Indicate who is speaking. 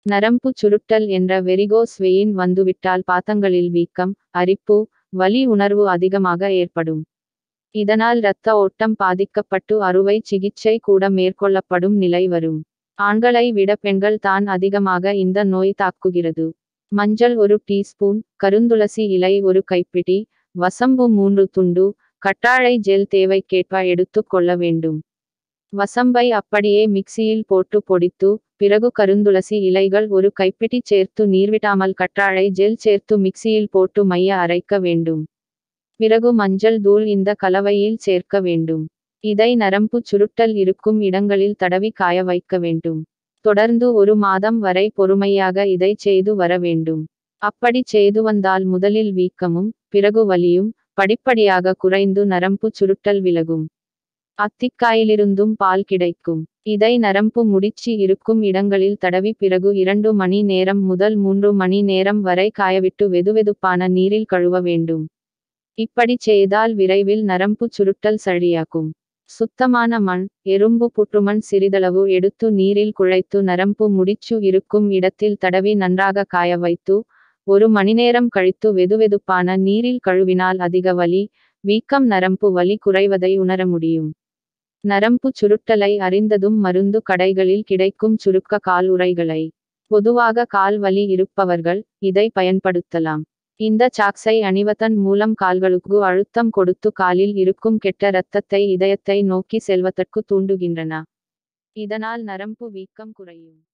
Speaker 1: நரம்பு சுருட்டல் என்ற varicose vein வந்துவிட்டால் பாதங்களில் வீக்கம் அரிப்பு வலி உணர்வு அதிகமாக ஏற்படும் இதனால் இரத்த ஓட்டம் பாதிக்கப்பட்டு அறுவை சிகிச்சை கூட மேற்கொள்ளப்படும் நிலை வரும் ஆண்களை விட பெண்கள் தான் அதிகமாக இந்த நோய் தாக்குகிறது மஞ்சள் ஒரு டீஸ்பூன் கருந்துளசி இலை ஒரு கைப்பிடி வசம்பு மூன்று துண்டு கட்டாழை ஜெல் தேவைக்கேற்ப எடுத்துக் கொள்ள வேண்டும் வசம்பை அப்படியே மிக்சியில் போட்டு பொடித்து பிறகு கருந்துளசி இலைகள் ஒரு கைப்பிடி சேர்த்து நீர்விடாமல் கற்றாழை ஜெல் சேர்த்து மிக்சியில் போட்டு மைய அரைக்க வேண்டும் பிறகு மஞ்சள் தூள் இந்த கலவையில் சேர்க்க வேண்டும் இதை நரம்பு சுருட்டல் இருக்கும் இடங்களில் தடவி காய வைக்க வேண்டும் தொடர்ந்து ஒரு மாதம் வரை பொறுமையாக இதை செய்து வர வேண்டும் அப்படி செய்து வந்தால் முதலில் வீக்கமும் பிறகு வலியும் படிப்படியாக குறைந்து நரம்பு சுருட்டல் விலகும் அத்திக்காயிலிருந்தும் பால் கிடைக்கும் இதை நரம்பு முடிச்சு இருக்கும் இடங்களில் தடவி பிறகு இரண்டு மணி நேரம் முதல் மூன்று மணி நேரம் வரை காயவிட்டு வெதுவெதுப்பான நீரில் கழுவ வேண்டும் இப்படி செய்தால் விரைவில் நரம்பு சுருட்டல் சரியாகும் சுத்தமான மண் எறும்பு புற்றுமண் சிறிதளவு எடுத்து நீரில் குழைத்து நரம்பு முடிச்சு இருக்கும் இடத்தில் தடவி நன்றாக காய வைத்து ஒரு மணிநேரம் கழித்து வெதுவெதுப்பான நீரில் கழுவினால் அதிக வலி வீக்கம் நரம்பு வலி குறைவதை உணர முடியும் நரம்பு சுருட்டலை அறிந்ததும் மருந்து கடைகளில் கிடைக்கும் சுருக்க கால் உரைகளை பொதுவாக கால் வலி இருப்பவர்கள் இதை பயன்படுத்தலாம் இந்த சாக்ஸை அணிவதன் மூலம் கால்களுக்கு அழுத்தம் கொடுத்து காலில் இருக்கும் கெட்ட இரத்தத்தை இதயத்தை நோக்கி செல்வதற்கு தூண்டுகின்றன இதனால் நரம்பு வீக்கம் குறையும்